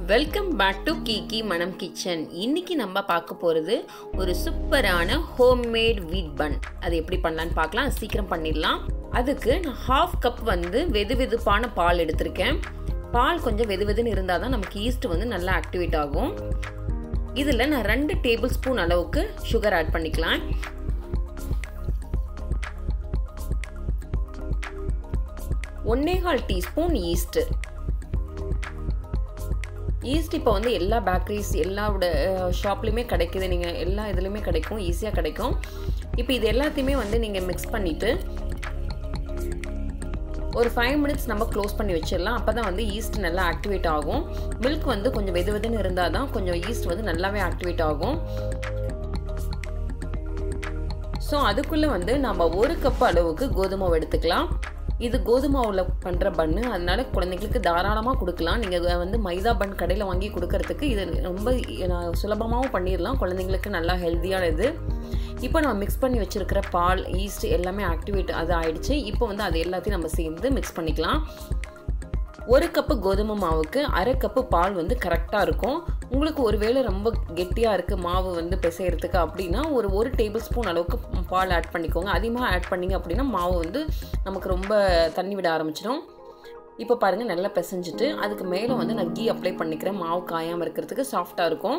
welcome back to கீகி மனம் kitchen இன்னைக்கு நம்ம பார்க்க போகிறது ஒரு சூப்பரான ஹோம்மேட் வீட் பன் அது எப்படி பண்ணலான்னு பார்க்கலாம் அது சீக்கிரம் பண்ணிடலாம் அதுக்கு நான் ஹாஃப் கப் வந்து வெது வெதுப்பான பால் எடுத்திருக்கேன் பால் கொஞ்சம் வெது வெதுன்னு இருந்தால் தான் நமக்கு ஈஸ்ட் வந்து நல்லா ஆக்டிவேட் ஆகும் இதில் நான் ரெண்டு டேபிள் ஸ்பூன் அளவுக்கு சுகர் ஆட் பண்ணிக்கலாம் ஒன்னேகால் டீஸ்பூன் ஈஸ்ட்டு ஈஸ்ட் இப்போ வந்து எல்லா பேக்கரிஸ் எல்லாவோட ஷாப்லேயுமே கிடைக்குது நீங்கள் எல்லா இதுலேயுமே கிடைக்கும் ஈஸியாக கிடைக்கும் இப்போ இது எல்லாத்தையுமே வந்து நீங்கள் மிக்ஸ் பண்ணிவிட்டு ஒரு ஃபைவ் மினிட்ஸ் நம்ம க்ளோஸ் பண்ணி வச்சிடலாம் அப்போ தான் வந்து ஈஸ்ட் நல்லா ஆக்டிவேட் ஆகும் மில்க் வந்து கொஞ்சம் வெது வெதுன்னு இருந்தால் தான் கொஞ்சம் ஈஸ்ட் வந்து நல்லாவே ஆக்டிவேட் ஆகும் ஸோ அதுக்குள்ளே வந்து நம்ம ஒரு கப் அளவுக்கு கோதுமை எடுத்துக்கலாம் இது கோதுமாவில் பண்ணுற பன்னு அதனால குழந்தைங்களுக்கு தாராளமாக கொடுக்கலாம் நீங்கள் வந்து மைதா பன் கடையில் வாங்கி கொடுக்கறதுக்கு இது ரொம்ப சுலபமாகவும் பண்ணிடலாம் குழந்தைங்களுக்கு நல்லா ஹெல்த்தியான இது இப்போ நம்ம மிக்ஸ் பண்ணி வச்சுருக்கிற பால் ஈஸ்ட் எல்லாமே ஆக்டிவேட் அது ஆயிடுச்சு இப்போ வந்து அது எல்லாத்தையும் நம்ம சேர்ந்து மிக்ஸ் பண்ணிக்கலாம் ஒரு கப்பு கோதுமை மாவுக்கு அரை கப்பு பால் வந்து கரெக்டாக இருக்கும் உங்களுக்கு ஒருவேளை ரொம்ப கெட்டியாக இருக்குது மாவு வந்து பிசைகிறதுக்கு அப்படின்னா ஒரு ஒரு டேபிள் ஸ்பூன் அளவுக்கு பால் ஆட் பண்ணிக்கோங்க அதிகமாக ஆட் பண்ணிங்க அப்படின்னா மாவு வந்து நமக்கு ரொம்ப தண்ணி விட ஆரம்பிச்சிடும் இப்போ பாருங்கள் நல்லா பிசைஞ்சிட்டு அதுக்கு மேலே வந்து நான் கீ அப்ளை பண்ணிக்கிறேன் மாவு காயாமல் இருக்கிறதுக்கு சாஃப்டாக இருக்கும்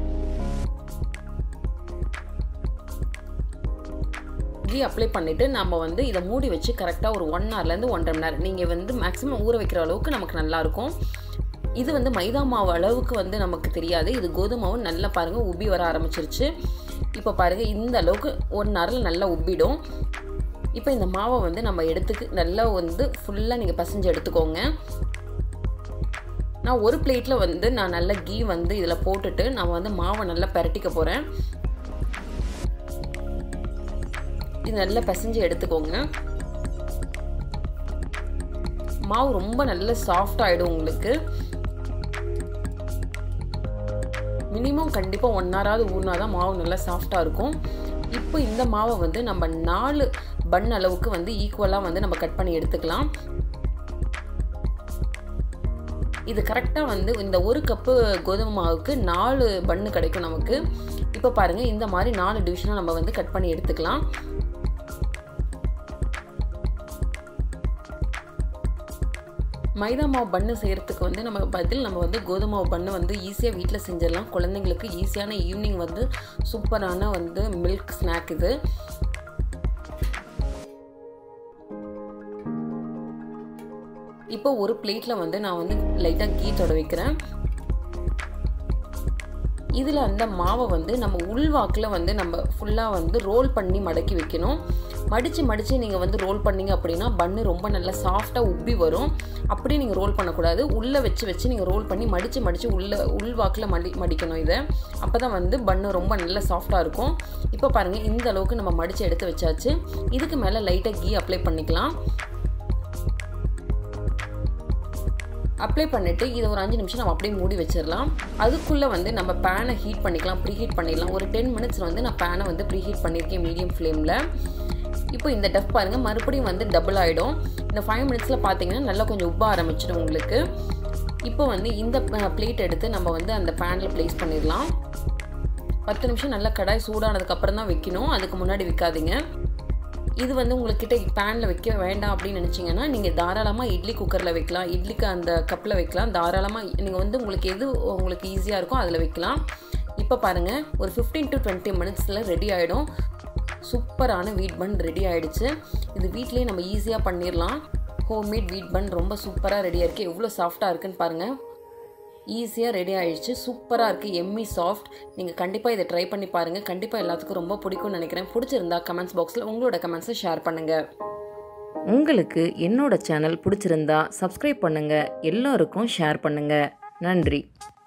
கீ அப்ளை பண்ணிவிட்டு நம்ம வந்து இதை மூடி வச்சு கரெக்டாக ஒரு ஒன் ஹவர்லேருந்து ஒன்றரை மணி நேரம் நீங்கள் வந்து மேக்ஸிமம் ஊற வைக்கிற அளவுக்கு நமக்கு நல்லாயிருக்கும் இது வந்து மைதா மாவு அளவுக்கு வந்து நமக்கு தெரியாது இது கோதுமை மாவு நல்லா பாருங்கள் உப்பி வர ஆரம்பிச்சிருச்சு இப்போ பாருங்கள் இந்த அளவுக்கு ஒன் ஹவரில் நல்லா உப்பிடும் இப்போ இந்த மாவை வந்து நம்ம எடுத்துக்கு நல்லா வந்து ஃபுல்லாக நீங்கள் பசைஞ்சு எடுத்துக்கோங்க நான் ஒரு பிளேட்டில் வந்து நான் நல்லா கீ வந்து இதில் போட்டுட்டு நான் வந்து மாவை நல்லா பரட்டிக்க போகிறேன் இது நல்லா பசைஞ்சு எடுத்துக்கோங்க மாவு ரொம்ப நல்ல சாஃப்ட் ஆகிடும் உங்களுக்கு மினிமம் கண்டிப்பாக ஒன் ஹவராவது ஊறினா தான் மாவு நல்லா சாஃப்டாக இருக்கும் இப்போ இந்த மாவை வந்து நம்ம நாலு பன் அளவுக்கு வந்து ஈக்குவலாக வந்து நம்ம கட் பண்ணி எடுத்துக்கலாம் இது கரெக்டாக வந்து இந்த ஒரு கப்பு கோதுமை மாவுக்கு நாலு பன்னு கிடைக்கும் நமக்கு இப்போ பாருங்கள் இந்த மாதிரி நாலு டிவிஷனாக நம்ம வந்து கட் பண்ணி எடுத்துக்கலாம் மைதா மாவு பண்ணு செய்கிறதுக்கு வந்து நம்ம பதில் நம்ம வந்து கோதுமை மாவு பண்ணு வந்து ஈஸியாக வீட்டில் செஞ்சிடலாம் குழந்தைங்களுக்கு ஈஸியான ஈவினிங் வந்து சூப்பரான வந்து மில்க் ஸ்நாக் இது இப்போ ஒரு பிளேட்டில் வந்து நான் வந்து லைட்டாக கீ தொட வைக்கிறேன் இதில் அந்த மாவை வந்து நம்ம உள்வாக்கில் வந்து நம்ம ஃபுல்லாக வந்து ரோல் பண்ணி மடக்கி வைக்கணும் மடித்து மடித்து நீங்கள் வந்து ரோல் பண்ணிங்க அப்படின்னா பன்னு ரொம்ப நல்லா சாஃப்டாக உப்பி வரும் அப்படியே நீங்கள் ரோல் பண்ணக்கூடாது உள்ளே வச்சு வச்சு நீங்கள் ரோல் பண்ணி மடித்து மடித்து உள்ள உள்வாக்கில் மடி மடிக்கணும் இதை அப்போ தான் வந்து பன்னு ரொம்ப நல்லா சாஃப்டாக இருக்கும் இப்போ பாருங்கள் இந்த அளவுக்கு நம்ம மடித்து எடுத்து வச்சாச்சு இதுக்கு மேலே லைட்டாக கீ அப்ளை பண்ணிக்கலாம் அப்ளை பண்ணிவிட்டு இதை ஒரு அஞ்சு நிமிஷம் நம்ம அப்படியே மூடி வச்சிடலாம் அதுக்குள்ளே வந்து நம்ம பேனை ஹீட் பண்ணிக்கலாம் ப்ரீ ஹீட் பண்ணிடலாம் ஒரு டென் மினிட்ஸ் வந்து நான் பேனை வந்து ப்ரீ ஹீட் பண்ணியிருக்கேன் மீடியம் ஃப்ளேமில் இப்போ இந்த டஃப் பாருங்கள் மறுபடியும் வந்து டபுள் ஆகிடும் இந்த ஃபைவ் மினிட்ஸில் பார்த்தீங்கன்னா நல்லா கொஞ்சம் உப்ப ஆரம்பிச்சிடும் உங்களுக்கு இப்போ வந்து இந்த பிளேட் எடுத்து நம்ம வந்து அந்த பேனில் ப்ளேஸ் பண்ணிடலாம் பத்து நிமிஷம் நல்லா கடாய் சூடானதுக்கப்புறம் தான் வைக்கணும் அதுக்கு முன்னாடி வைக்காதீங்க இது வந்து உங்கள்கிட்ட பேனில் வைக்க வேண்டாம் அப்படின்னு நினச்சிங்கன்னா நீங்கள் தாராளமாக இட்லி குக்கரில் வைக்கலாம் இட்லிக்கு அந்த கப்பில் வைக்கலாம் தாராளமாக நீங்கள் வந்து உங்களுக்கு எது உங்களுக்கு ஈஸியாக இருக்கோ அதில் வைக்கலாம் இப்போ பாருங்கள் ஒரு ஃபிஃப்டீன் டு டுவெண்ட்டி மினிட்ஸில் ரெடி ஆகிடும் சூப்பரான வீட் பன் ரெடி ஆகிடுச்சு இது வீட்லேயே நம்ம ஈஸியாக பண்ணிடலாம் ஹோம்மேட் வீட் பன் ரொம்ப சூப்பராக ரெடியாக இருக்குது எவ்வளோ சாஃப்டாக இருக்குன்னு பாருங்கள் ஈஸியாக ரெடி ஆகிடுச்சு சூப்பராக இருக்குது எம்மி சாஃப்ட் நீங்கள் கண்டிப்பாக இதை ட்ரை பண்ணி பாருங்கள் கண்டிப்பாக எல்லாத்துக்கும் ரொம்ப பிடிக்கும்னு நினைக்கிறேன் பிடிச்சிருந்தா கமெண்ட்ஸ் பாக்ஸில் உங்களோட கமெண்ட்ஸை ஷேர் பண்ணுங்கள் உங்களுக்கு என்னோட சேனல் பிடிச்சிருந்தா சப்ஸ்கிரைப் பண்ணுங்கள் எல்லோருக்கும் ஷேர் பண்ணுங்கள் நன்றி